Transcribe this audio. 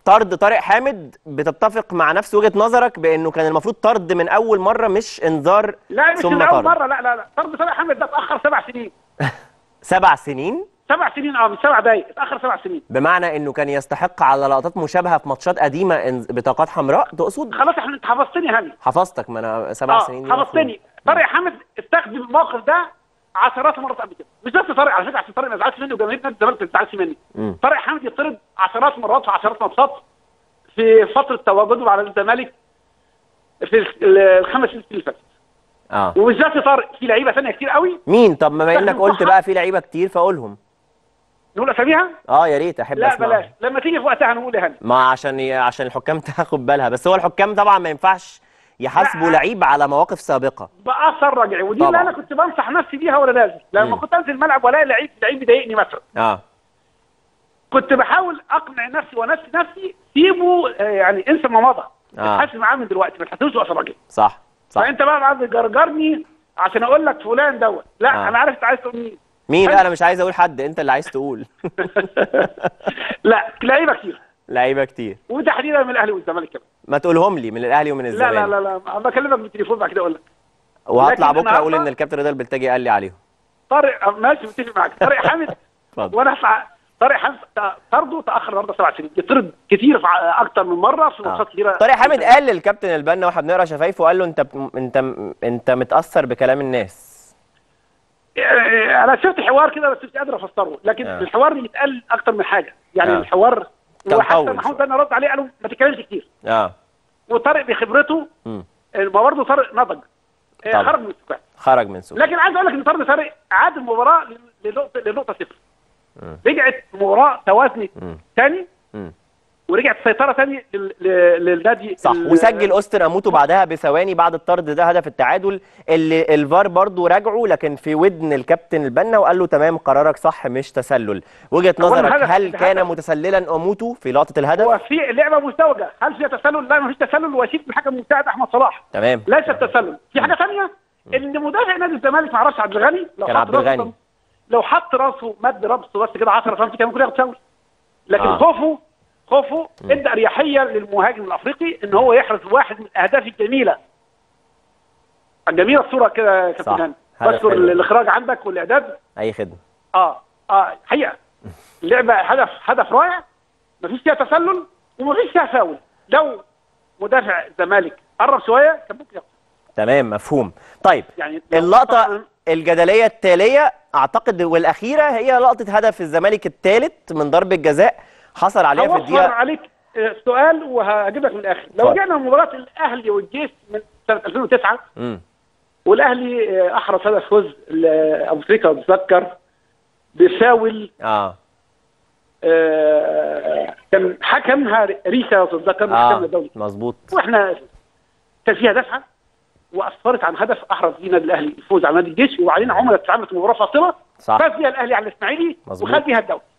طرد طارق حامد بتتفق مع نفس وجهه نظرك بانه كان المفروض طرد من اول مره مش انذار لا مش ثم من اول طرد مره لا لا لا طرد طارق حامد ده اتاخر سبع سنين سبع سنين سبع سنين اه مش سبع دقايق اتاخر سبع سنين بمعنى انه كان يستحق على لقطات مشابهه في ماتشات قديمه إن- بطاقات حمراء تقصد خلاص احنا انت حفظتني يا هاني حفظتك ما انا سبع اه سنين دي حفظتني مفهوم. طارق حامد استخدم الموقف ده عشرات المرات قبل كده مش بس طارق على فكره عشان طارق ما يزعلش مني وجماهير نادي الزمالك ما تزعلش مني مم. طارق حامد يطرد عشرات مرات في عشرات ماتشات في فتره تواجده على الزمالك في ال- الخمس سنين اللي فاتت اه ومش بس طارق في لعيبه ثانيه كتير قوي مين طب بما انك استخدم قلت صح. بقى في لعيبه كتير فاقولهم نقول اساميها اه يا ريت احب لا اسمع بلاش لما تيجي في وقتها هنقول يا هاني ما عشان ي... عشان الحكام تاخد بالها بس هو الحكام طبعا ما ينفعش يحاسبوا لا. لعيب على مواقف سابقه باثر رجعي ودي طبعا. اللي انا كنت بنصح نفسي بيها وانا نازل لما مم. كنت انزل الملعب والاقي لعيب لعيب بيضايقني مثلا اه كنت بحاول اقنع نفسي ونفسي نفسي سيبه آه، يعني انسى ما مضى آه. تحاسب معاه من دلوقتي ما تحاسبوش وقت الراجل صح صح فانت بقى عايز تجرجرني عشان اقول لك فلان دوت لا آه. انا عارف انت عايز تقول مين مين حلو. بقى انا مش عايز اقول حد انت اللي عايز تقول لا لعيبه كتير لعيبه كتير وتحديدا من الاهلي والزمالك كمان ما تقولهم لي من الاهلي ومن لا الزمالك لا لا لا بكلمك بالتليفون بعد كده اقول لك وهطلع لكن بكره اقول النهاردة- ان الكابتن رضا البلتاجي قال لي عليهم طارق آه، ماشي متفق معاك طارق حامد اتفضل وانا هطلع طارق حامد ت- طرده تاخر النهارده سبع سنين يطرد كتير في ع- اكتر من مره في ماتشات كتيره طارق حامد قال للكابتن البنا واحنا بنقرا شفايفه وقال له انت ب... انت انت متاثر بكلام الناس آه، انا شفت حوار كده بس مش قادر افسره لكن آه. الحوار يتقال اكتر من حاجه يعني آه. الحوار كان وحتى طول محمود شوية. بنا رد عليه قالوا ما تتكلمش كتير اه وطارق بخبرته مم. ما برضه طارق نضج آه، طبعا. خرج من السكوت خرج من سوق لكن عايز اقول لك ان طارق طارق عاد المباراه لنقطه لنقطه صفر مم. رجعت المباراه توازنت مم. تاني مم. ورجعت السيطره تاني لل- لل- للنادي صح ال- وسجل اوستر اموتو بعدها بثواني بعد الطرد ده هدف التعادل اللي الفار برضو راجعه لكن في ودن الكابتن البنا وقال له تمام قرارك صح مش تسلل وجهه هو نظرك الهدف- هل الهدف- كان متسللا اموتو في لقطه الهدف هو في لعبه مزدوجه هل فيها تسلل؟ لا ما فيش تسلل واشيد الحكم المساعد احمد صلاح تمام ليس التسلل في حاجه ثانيه ان مدافع نادي الزمالك ما اعرفش عبد الغني لو كان حط عبد راسه- الغني. لو حط راسه مد راسه بس كده 10 سم كان ممكن ياخد فاول لكن آه. خوفه خوفه ادى اريحيه للمهاجم الافريقي ان هو يحرز واحد من الاهداف الجميله جميله الصوره كده يا صح. كابتن هاني هدف بشكر حلو. الاخراج عندك والاعداد اي خدمه اه اه حقيقه اللعبه هدف هدف رائع مفيش فيها تسلل ومفيش فيها فاول لو مدافع الزمالك قرب شويه كان ممكن ياخد تمام مفهوم طيب يعني لو اللقطه طبعاً- الجدليه التاليه اعتقد والاخيره هي لقطه هدف الزمالك الثالث من ضربه جزاء حصل عليها في هوفر الدقيقه عليك آه، سؤال وهجيب لك من الاخر لو اتفضل. رجعنا لمباراه الاهلي والجيش من سنه 2009 امم والاهلي آه، احرز هدف فوز ل- ابو تريكه اتذكر بفاول اه آه، كان حكمها ريسا لو تتذكر من حكمنا اه الدولي مظبوط واحنا كان فيها دفعه واسفرت عن هدف احرز فيه النادي الاهلي الفوز على نادي الجيش وبعدين عملت اتعملت مباراه فاصله صح فاز بيها الاهلي على الاسماعيلي مظبوط. وخد بيها الدوري